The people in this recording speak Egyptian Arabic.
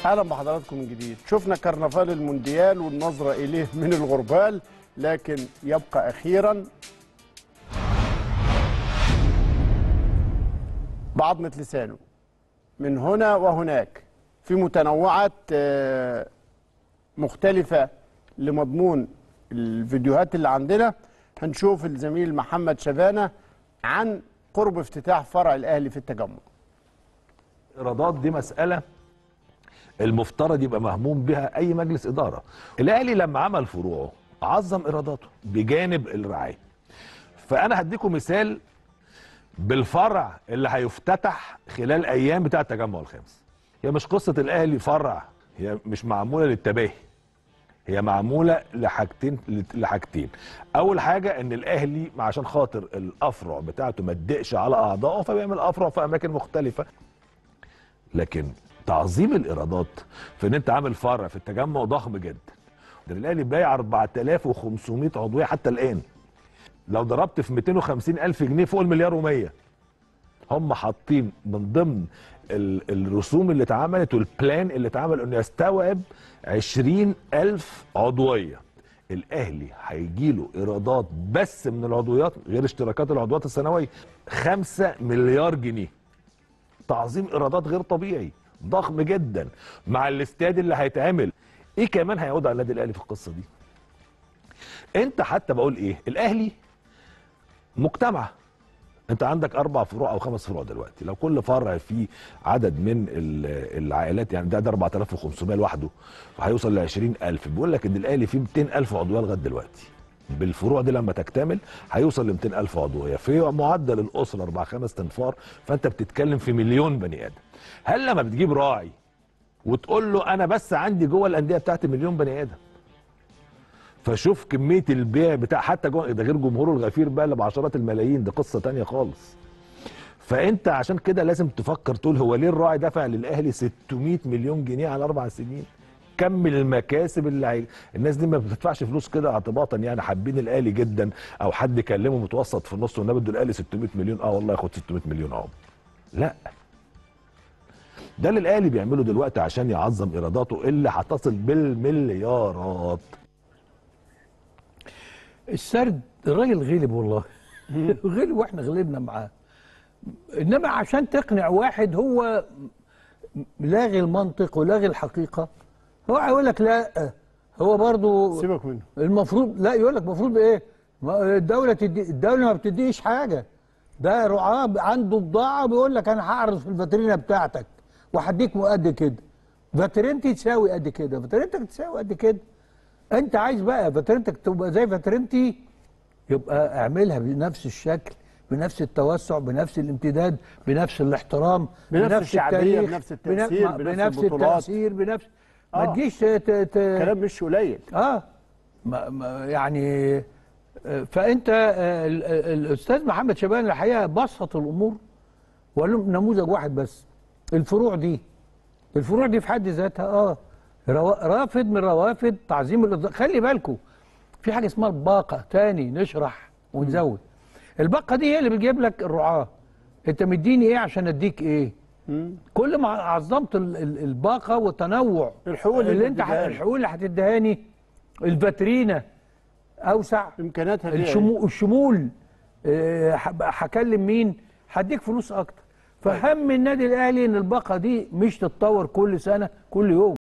اهلا بحضراتكم من جديد شفنا كرنفال المونديال والنظره اليه من الغربال لكن يبقى اخيرا بعضمة لسانه من هنا وهناك في متنوعات آه، مختلفة لمضمون الفيديوهات اللي عندنا هنشوف الزميل محمد شبانة عن قرب افتتاح فرع الأهلي في التجمع الايرادات دي مساله المفترض يبقى مهموم بها اي مجلس اداره الاهلي لما عمل فروعه عظم ايراداته بجانب الرعايه فانا هديكم مثال بالفرع اللي هيفتتح خلال ايام بتاع التجمع الخامس هي مش قصه الاهلي فرع هي مش معموله للتباهي هي معموله لحاجتين لحاجتين اول حاجه ان الاهلي عشان خاطر الافرع بتاعته ما تضيقش على اعضائه فبيعمل افرع في اماكن مختلفه لكن تعظيم الايرادات في ان انت عامل فرع في التجمع ضخم جدا ده الاهلي بايع 4500 عضويه حتى الان لو ضربت في 250 الف جنيه فوق المليار و100 هم حاطين من ضمن ال- الرسوم اللي اتعملت والبلان اللي اتعمل انه يستوعب 20 الف عضويه الاهلي هيجيله ايرادات بس من العضويات غير اشتراكات العضويات السنويه 5 مليار جنيه تعظيم ايرادات غير طبيعي ضخم جدا مع الاستاد اللي هيتعمل ايه كمان هيعود على النادي الاهلي في القصه دي انت حتى بقول ايه الاهلي مجتمع انت عندك اربع فروع او خمس فروع دلوقتي لو كل فرع فيه عدد من ال- العائلات يعني ده, ده 4500 لوحده فهيوصل ل 20000 بيقول لك ان الاهلي فيه 200000 عضويه لغايه دلوقتي بالفروع دي لما تكتمل هيوصل ل 200000 عضويه في معدل الاسره اربع خمس تنفار فانت بتتكلم في مليون بني ادم هل لما بتجيب راعي وتقول له انا بس عندي جوه الانديه بتاعتي مليون بني ادم فشوف كميه البيع بتاع حتى جوه ده غير جمهوره الغفير بقى اللي بعشرات الملايين ده قصه تانية خالص فانت عشان كده لازم تفكر تقول هو ليه الراعي دفع للاهلي 600 مليون جنيه على اربع سنين كم المكاسب اللي هي... الناس دي ما بتدفعش فلوس كده اعتباطا يعني حابين الاهلي جدا او حد كلمه متوسط في النص والنبي ادوا الاهلي 600 مليون اه والله ياخد 600 مليون اه لا ده اللي الاهلي بيعمله دلوقتي عشان يعظم ايراداته اللي هتصل بالمليارات السرد الراجل غلب والله غلب واحنا غلبنا معاه انما عشان تقنع واحد هو لاغي المنطق ولاغي الحقيقه هو هيقول لك لا هو برضو سيبك منه المفروض لا يقول لك المفروض ايه ما الدوله تدي الدوله ما بتديش حاجه ده رعاه عنده بضاعه بيقول لك انا هعرض في الفاترينا بتاعتك وهديك قد كده فاترينتي تساوي قد كده فاترينتك تساوي قد كده انت عايز بقى فاترينتك تبقى زي فاترينتي يبقى اعملها بنفس الشكل بنفس التوسع بنفس الامتداد بنفس الاحترام بنفس الشعبية، بنفس التأثير، بنفس, بنفس بنفس البطولات. التأثير بنفس ما آه. تجيش ت- ت- كلام مش قليل اه ما ما يعني آه، فانت آه، ال- ال- الاستاذ محمد شبان الحقيقه بسط الامور وقال لهم نموذج واحد بس الفروع دي الفروع دي في حد ذاتها اه روا- رافد من روافد تعظيم الإضاءة خلي بالكم في حاجه اسمها الباقه تاني نشرح ونزود الباقه دي هي اللي بتجيب لك الرعاه انت مديني ايه عشان اديك ايه كل ما عظمت ال- ال- الباقه والتنوع الحقوق اللي اللي انت ح- بتديها لي. الحقوق اللي هتديهاني الفاترينا اوسع امكانياتها دي الشمول الشمول آه، هب- هكلم مين هديك فلوس اكتر فهم النادي الاهلي ان الباقه دي مش تتطور كل سنه كل يوم